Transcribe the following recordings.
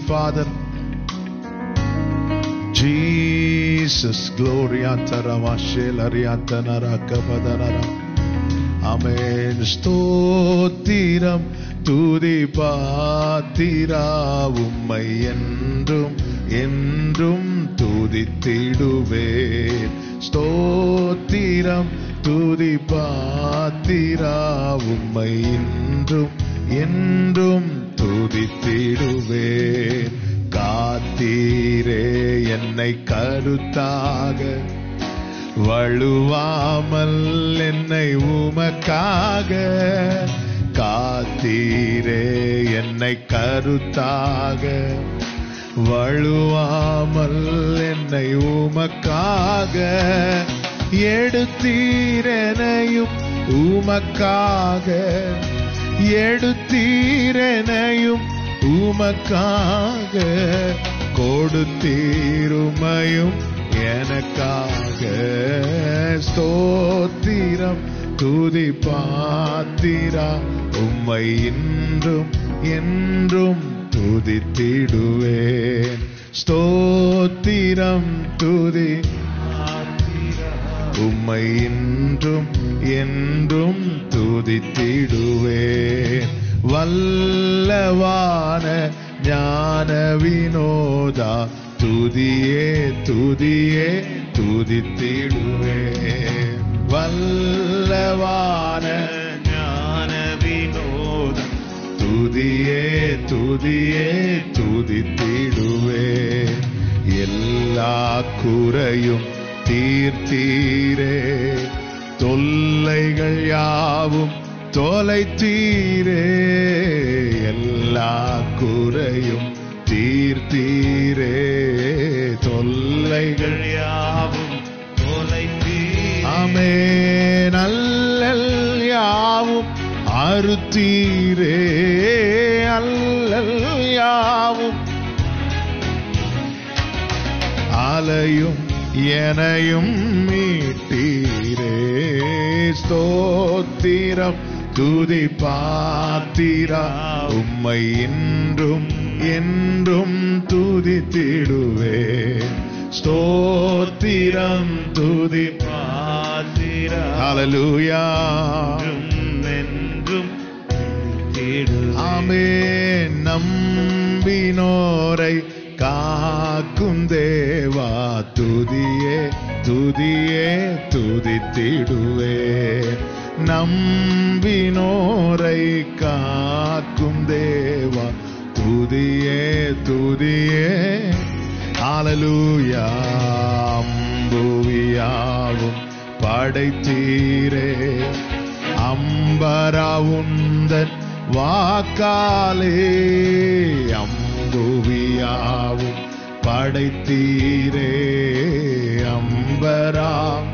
Father. Jesus, gloria taramashelariatanarakabadanara. Amen. ஸ்தோத்திரம் துதி பாத்திரா உம்மை என்றும் என்றும் துதித்திடுவேன் ஸ்தோத்திரம் துதி பாத்திரா உம்மை என்றும் என்றும் துதித்திடுவேன் காத்தீரே என்னை கருத்தாக வழுவாமல் என்னை உமக்காக காத்தீரே என்னை கருத்தாக வழுவாமல் என்னை உமக்காக எடுத்தீரெனையும் உமக்காக எடுத்தீரெனையும் உமக்காக கொடுத்தீருமையும் எனக்காக ஸ்தோத்திரம் துதி பாத்திரா உம்மை இன்றும் என்றும் துதித்திடுவேன் ஸ்தோத்திரம் துதி உம்மை இன்றும் என்றும் துதித்திடுவேன் வல்லவான ஞான வினோதா துதியே துதியே துதித்திடுவேன் வல்லவான ஞான வினோதம் துதியே துதியே துதித்திடுவேன் எல்லா குறையும் தீர்த்தீரே தொல்லைகள் யாவும் தொலைத்தீரே எல்லா குறையும் தீர்த்தீரே தொல்லைகள் யாவும் தொலைத்தீ ஆமே நல்லல் யாவும் அறுத்தீரே அல்லல் யாவும் அலையும் எனையும் மீட்டீரே ஸ்தோத்திரம் துதி பாத்திரா உம்மை இன்றும் என்றும் துதித்திடுவே ஸ்தோத்திரம் துதி பாத்திரா ஹalleluya என்றும் தேடு ஆமே நம்பினோரை காக்கும் தேவா துதியே துதியே துதித்திடுவே நம்பினோரை காக்கும் தேவா துதியே துதியே ஆலலூயா அம்புவியாவும் படைத்தீரே அம்பரா உந்தன் வாக்காலே அம்புவியாவும் படைத்தீரே அம்பரா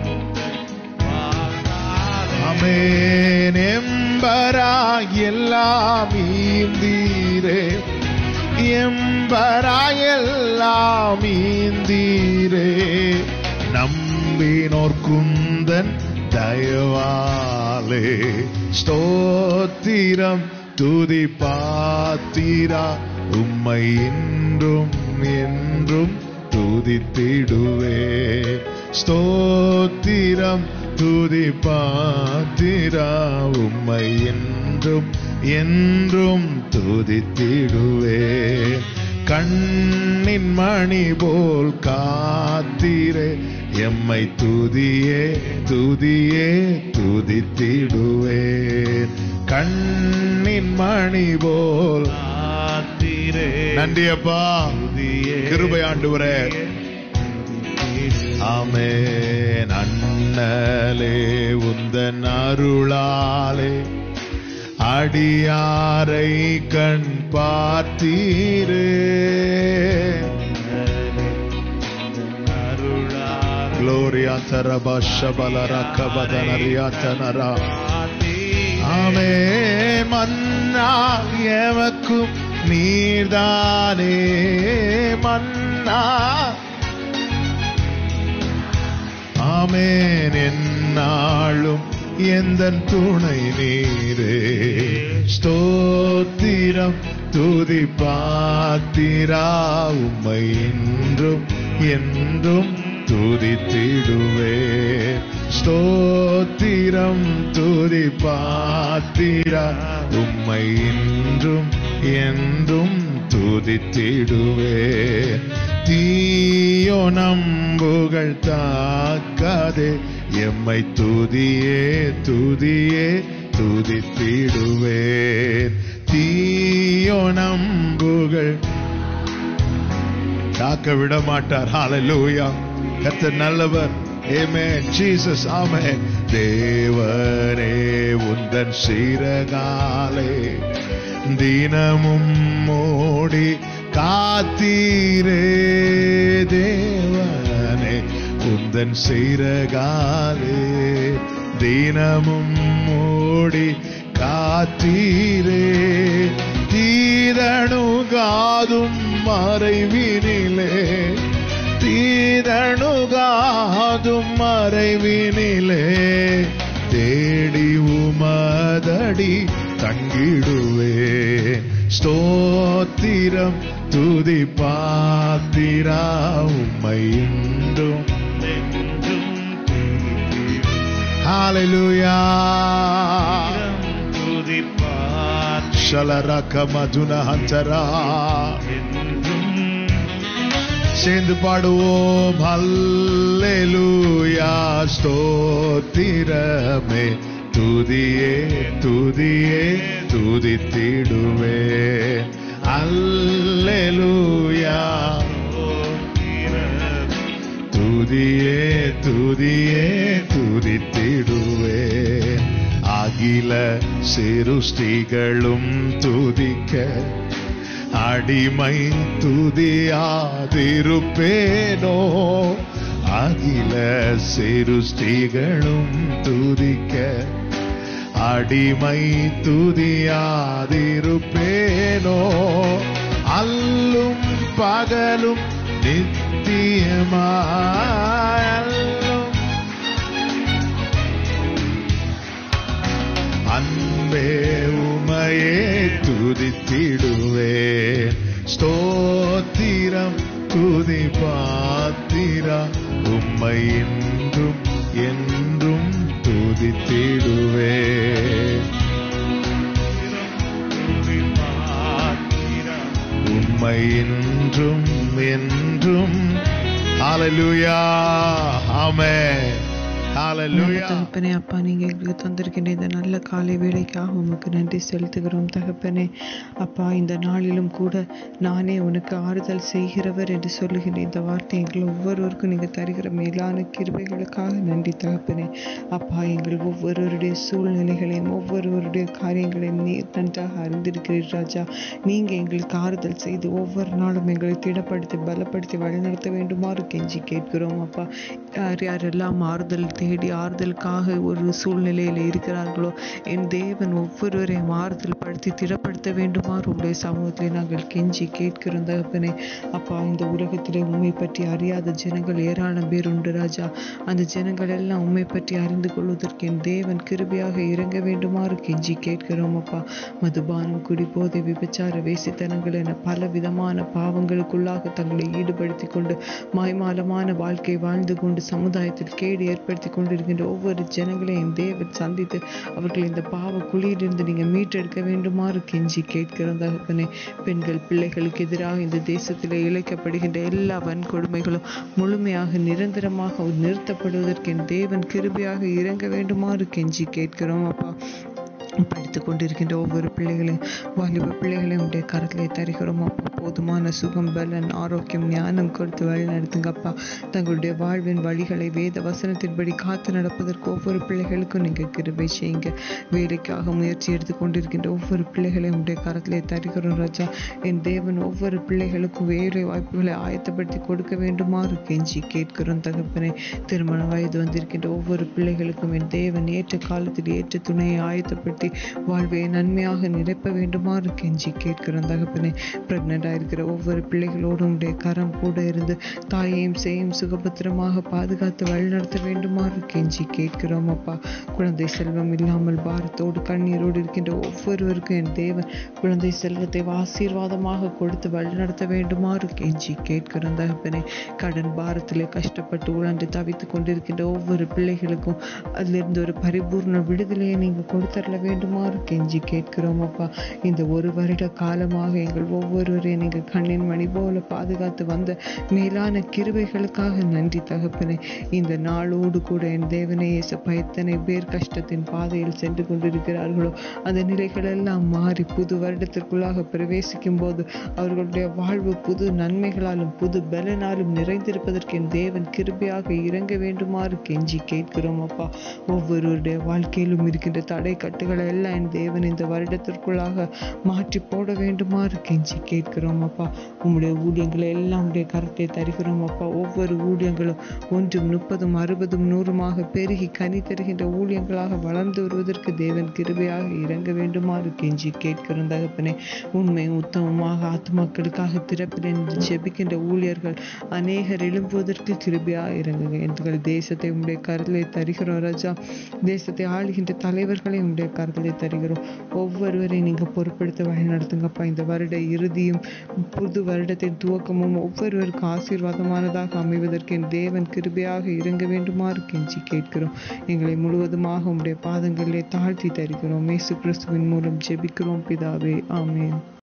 அமேன் எம்பரா எல்லாம் ஈந்தீரே எம்பரா எல்லாம் ஈந்தீரே நம்பினோர் குந்தன் தயவாலே ஸ்தோத்திரம் துதி பாத்திரா உம்மை இன்றும் என்றும் துதித்திடுவே ஸ்தோத்திரம் துதி பாத்திரா உம்மை என்றும் என்றும் துதித்திடுவே கண்ணின் மணி போல் காத்திரே எம்மை துதியே துதியே துதித்திடுவேன் கண்ணின் மணி போல் காத்திரே நன்றி அப்பா கிருபை ஆண்டவரே ஆமே அண்ணலே உந்தன் அருளாலே அடியாரை கண் பார்த்தீரே அருளார் Gloria taraba shabala kabadanaria tanara. ஆமே மன்னா எமக்கும் நீர்தானே மன்னா ஆமேன் என்னாலும் எந்தன் துணை நீரே ஸ்தோத்திரம் துதி பாத்திரா உம்மை இன்றும் என்றும் துதித்திடுவே ஸ்தோத்திரம் துதி பாத்திரா உம்மை இன்றும் என்றும் துதித்திடுவே தீயோ நம்புகள் தாக்காதே எம்மை துதியே துதியே துதித்திடுவேன் தீயோ நம்புகள் காக்க விட மாட்டார் ஹalleluya கர்த்தர் நல்லவர் Amen Jesus Amen தேவரே உந்தன் சிறகாலே தினமும் மோடி காத்தீரே தேவனே உந்தன் சிறகாலே தினமும் மூடி காத்தீரே தீரணுகாதும் மறைவினிலே தீரணுகாதும் மறைவினிலே தேடி உமதடி தங்கிடுவே ஸ்தோத்திரம் துதி பாத்திரா உம்மை இன்றும் நெஞ்சும் துதித்திடும். Hallelujah. துதிப்பார் Shalaraka maduna hantara. என்றும் சேர்ந்து பாடுவோம் ஹல்லேலூயா ஸ்தோத்திரமே துதியே துதியே துதித்திடுவே அல்லேலூயா ஸ்தோத்திரம் துதியே துதியே துதித்திடுவே அகில சிருஷ்டிகளும் துதிக்க அடிமை துதியாதிருப்பேனோ அகில சிருஷ்டிகளும் துதிக்க அடிமை துதியாதிருப்பேனோ அல்லும் பகலும் நித்தியமாய் அல்லும் அன்பே உமையே துதித்திடுவேன் ஸ்தோத்திரம் துதி பாத்திரா உம்மை என்றும் என்றும் துதித்திடுவேன் துதிப்பாத்திரம் உம்மை என்றும் என்றும் ஹalleluya ஆமென் ஹalleluya தகப்பனே அப்பா நீங்க எங்களுக்கு தந்திருக்கின்ற இந்த நல்ல காலை வேலைக்காக உமக்கு நன்றி செலுத்துகிறோம் தகப்பனே அப்பா இந்த நாளிலும் கூட நானே உனக்கு ஆறுதல் செய்கிறவர் என்று சொல்லுகின்ற இந்த வார்த்தை எங்கள் ஒவ்வொருவருக்கும் நீங்க தருகிற மேலான கிருபைகளுக்காக நன்றி தகப்பனே அப்பா எங்கள் ஒவ்வொருவருடைய சூழ்நிலைகளையும் ஒவ்வொருவருடைய காரியங்களையும் நீர் நன்றாக அறிந்திருக்கிறீர் ராஜா நீங்க எங்களுக்கு ஆறுதல் செய்து ஒவ்வொரு நாளும் எங்களை திடப்படுத்தி பலப்படுத்தி வழிநடத்த வேண்டுமாறு கெஞ்சி கேட்கிறோம் அப்பா யார் யாரெல்லாம் ஆறுதல் தேடி ஆறுதலுக்காக ஒரு சூழ்நிலையில் இருக்கிறார்களோ என் தேவன் ஒவ்வொருவரையும் ஆறுதல் படுத்தி திடப்படுத்த வேண்டுமாறு உங்களுடைய சமூகத்தில் நாங்கள் கெஞ்சி கேட்கிறோம் தகப்பனே அப்பா இந்த உலகத்திலே உண்மை பற்றி அறியாத ஜனங்கள் ஏராளம் பேர் உண்டு ராஜா அந்த ஜனங்கள் எல்லாம் உண்மை பற்றி அறிந்து கொள்வதற்கு என் தேவன் கிருபையாக இறங்க வேண்டுமாறு கெஞ்சி கேட்கிறோம் அப்பா மதுபானம் குடிபோதை விபச்சார வேசித்தனங்கள் என பல விதமான பாவங்களுக்குள்ளாக தங்களை ஈடுபடுத்தி கொண்டு மாய்மாலமான வாழ்க்கை வாழ்ந்து கொண்டு சமுதாயத்தில் கேடு ஏற்படுத்தி கொண்டிருக்கின்ற ஒவ்வொரு ஜனங்களையும் தேவன் சந்தித்து அவர்கள் இந்த பாவ குழியிலிருந்து நீங்க மீட்டெடுக்க வேண்டுமாறு கெஞ்சி கேட்கிறோம் தகப்பனே பெண்கள் பிள்ளைகளுக்கு எதிராக இந்த தேசத்திலே இழைக்கப்படுகின்ற எல்லா வன்கொடுமைகளும் முழுமையாக நிரந்தரமாக நிறுத்தப்படுவதற்கு என் தேவன் கிருபையாக இறங்க வேண்டுமாறு கெஞ்சி கேட்கிறோம் அப்பா படித்து கொண்டிருக்கின்ற ஒவ்வொரு பிள்ளைகளையும் வாலிப பிள்ளைகளையும் உடைய கரத்திலே தருகிறோம் அப்பா போதுமான சுகம் பலன் ஆரோக்கியம் ஞானம் கொடுத்து வழி நடத்துங்க அப்பா தங்களுடைய வாழ்வின் வழிகளை வேத வசனத்தின்படி காத்து நடப்பதற்கு ஒவ்வொரு பிள்ளைகளுக்கும் நீங்க கிருபை செய்யுங்க வேலைக்காக முயற்சி எடுத்து கொண்டிருக்கின்ற ஒவ்வொரு பிள்ளைகளையும் உடைய கரத்திலே தருகிறோம் ராஜா என் தேவன் ஒவ்வொரு பிள்ளைகளுக்கும் வேலை வாய்ப்புகளை ஆயத்தப்படுத்தி கொடுக்க வேண்டுமாறு கெஞ்சி கேட்கிறோம் தகப்பனே திருமண வயது வந்திருக்கின்ற ஒவ்வொரு பிள்ளைகளுக்கும் என் தேவன் ஏற்ற காலத்தில் ஏற்ற துணையை ஆயத்தப்படுத்தி ஊற்றி வாழ்வை நன்மையாக நிரப்ப வேண்டுமாறு கெஞ்சி கேட்கிறோம் தகப்பனே பிரெக்னெண்டாக இருக்கிற ஒவ்வொரு பிள்ளைகளோடும் உடைய கரம் கூட இருந்து தாயையும் சேயும் சுகபத்திரமாக பாதுகாத்து வழிநடத்த வேண்டுமாறு கெஞ்சி கேட்கிறோம் அப்பா குழந்தை செல்வம் இல்லாமல் பாரத்தோடு கண்ணீரோடு இருக்கின்ற ஒவ்வொருவருக்கும் என் தேவன் குழந்தை செல்வத்தை ஆசீர்வாதமாக கொடுத்து வழிநடத்த வேண்டுமாறு கெஞ்சி கேட்கிறோம் தகப்பனே கடன் பாரத்திலே கஷ்டப்பட்டு உழன்று தவித்து கொண்டிருக்கின்ற ஒவ்வொரு பிள்ளைகளுக்கும் அதிலிருந்து ஒரு பரிபூர்ண விடுதலையை நீங்கள் கொடுத்தரல வேண்டுமாறு கெஞ்சி கேட்கிறோம் அப்பா இந்த ஒரு வருட காலமாக எங்கள் ஒவ்வொருவரையும் நீங்கள் கண்ணின் மணி போல பாதுகாத்து வந்த மேலான கிருபைகளுக்காக நன்றி தகப்பனே இந்த நாளோடு கூட என் தேவனே இயேசப்பா எத்தனை பேர் கஷ்டத்தின் பாதையில் சென்று கொண்டிருக்கிறார்களோ அந்த நிலைகள் எல்லாம் மாறி புது வருடத்திற்குள்ளாக பிரவேசிக்கும் போது அவர்களுடைய வாழ்வு புது நன்மைகளாலும் புது பலனாலும் நிறைந்திருப்பதற்கு என் தேவன் கிருபையாக இறங்க வேண்டுமாறு கெஞ்சி கேட்கிறோம் அப்பா ஒவ்வொருவருடைய வாழ்க்கையிலும் இருக்கின்ற தடை கட்டுகளை எல்லாம் என் தேவன் இந்த வருடத்திற்குள்ளாக மாற்றி போட வேண்டுமாறு கெஞ்சி கேட்கிறோம் அப்பா உம்முடைய ஊழியங்களை எல்லாம் உடைய கரத்தை தருகிறோம் அப்பா ஒவ்வொரு ஊழியங்களும் ஒன்றும் முப்பதும் அறுபதும் நூறுமாக பெருகி கனி தருகின்ற ஊழியங்களாக வளர்ந்து வருவதற்கு தேவன் கிருபையாக இறங்க வேண்டுமாறு கெஞ்சி கேட்கிறோம் தகப்பனே உண்மை உத்தமமாக ஆத்மாக்களுக்காக திறப்பில் ஜெபிக்கின்ற ஊழியர்கள் அநேகர் எழும்புவதற்கு கிருபையாக இறங்குங்க எங்கள் தேசத்தை உடைய கருளை தருகிறோம் ராஜா தேசத்தை ஆளுகின்ற தலைவர்களை உடைய கருளை தருகிறோம் ஒவ்வொருவரையும் நீங்க பொறுப்படுத்த வழி நடத்துங்கப்பா இந்த வருட இறுதியும் புது வருடத்தின் துவக்கமும் ஒவ்வொருவருக்கும் ஆசீர்வாதமானதாக அமைவதற்கு என் தேவன் கிருபையாக இறங்க வேண்டுமாறு கெஞ்சி கேட்கிறோம் எங்களை முழுவதுமாக உம்முடைய பாதங்களிலே தாழ்த்தி தருகிறோம் இயேசு கிறிஸ்துவின் மூலம் ஜெபிக்கிறோம் பிதாவே ஆமென்